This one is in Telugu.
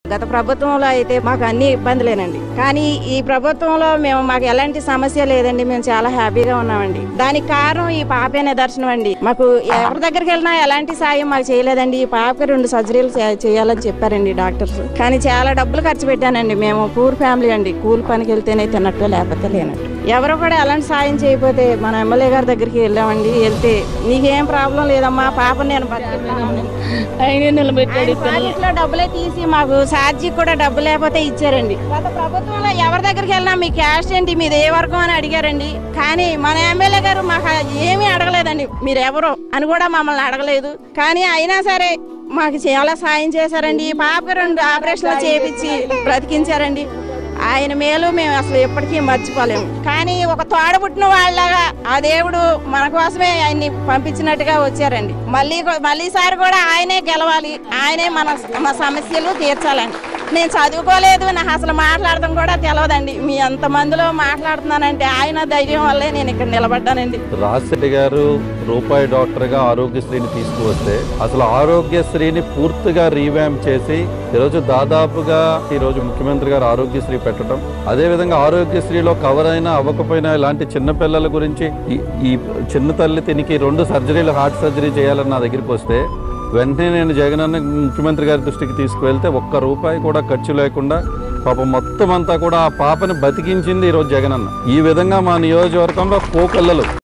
గత ప్రభుత్వంలో అయితే మాకు అన్ని ఇబ్బందులేనండి కానీ ఈ ప్రభుత్వంలో మేము మాకు ఎలాంటి సమస్య లేదండి మేము చాలా హ్యాపీగా ఉన్నామండి దానికి కారణం ఈ పాపే నిదర్శనం అండి మాకు ఎవరి దగ్గరికి వెళ్ళినా ఎలాంటి సాయం మాకు చేయలేదండి ఈ పాపకి రెండు సర్జరీలు చే- చేయాలని చెప్పారండి డాక్టర్స్ కానీ చాలా డబ్బులు ఖర్చు పెట్టానండి మేము పూర్ ఫ్యామిలీ అండి కూలి పనికి వెళ్తేనే తిన్నట్టు లేకపోతే లేనట్టు ఎవరు కూడా ఎలాంటి సాయం చేయకపోతే మన ఎమ్మెల్యే గారి దగ్గరికి వెళ్ళామండి వెళ్తే నీకేం ప్రాబ్లం లేదమ్మా పాప నేను బతికిస్తాను ఆయన నిలబెట్టాడు ఆయన ప్రాజెక్టులో డబ్బులే తీసి మాకు ఛార్జీ కూడా డబ్బు లేకపోతే ఇచ్చారండి గత ప్రభుత్వంలో ఎవరి దగ్గరికి వెళ్ళినా మీ క్యాస్ట్ ఏంటి మీది ఏ వర్గం అని అడిగారండి కానీ మన ఎమ్మెల్యే గారు మాకు ఏమీ అడగలేదండి మీరు ఎవరు అని కూడా మమ్మల్ని అడగలేదు కానీ అయినా సరే మాకు చాలా సాయం చేశారండి ఈ పాపకి రెండు ఆపరేషన్లు చేపించి బ్రతికించారండి ఆయన మేలు మేము అసలు ఎప్పటికీ మర్చిపోలేము కానీ ఒక తోడబుట్టిన వాళ్ళగా ఆ దేవుడు మన కోసమే ఆయన్ని పంపించినట్టుగా వచ్చారండి మళ్ళీ కూ- మళ్ళీసారి కూడా ఆయనే గెలవాలి ఆయనే మన మన సమస్యలు తీర్చాలండి నేను చదువుకోలేదు నాకు అసలు మాట్లాడడం కూడా తెలియదండి మీ అంత మందిలో మాట్లాడుతున్నానంటే ఆయన ధైర్యం వల్లే నేను ఇక్కడ నిలబడ్డానండి రాజశెట్టి గారు రూపాయి డాక్టర్గా ఆరోగ్యశ్రీని తీసుకువస్తే అసలు ఆరోగ్యశ్రీని పూర్తిగా రీవ్యాంప్ చేసి ఈరోజు దాదాపుగా ఈరోజు ముఖ్యమంత్రి గారు ఆరోగ్యశ్రీ పెట్టడం అదేవిధంగా ఆరోగ్యశ్రీలో కవర్ అయినా అవ్వకపోయినా ఇలాంటి చిన్న పిల్లల గురించి ఈ- ఈ చిన్న తల్లి తినికి రెండు సర్జరీలు హార్ట్ సర్జరీ చేయాలని నా దగ్గరికి వస్తే వెంటనే నేను జగనన్న ముఖ్యమంత్రి గారి దృష్టికి తీసుకువెళ్తే ఒక్క రూపాయి కూడా ఖర్చు లేకుండా పాపం మొత్తం అంతా కూడా ఆ పాపని బతికించింది ఈరోజు జగనన్న ఈ విధంగా మా నియోజకవర్గంలో కోకల్లలు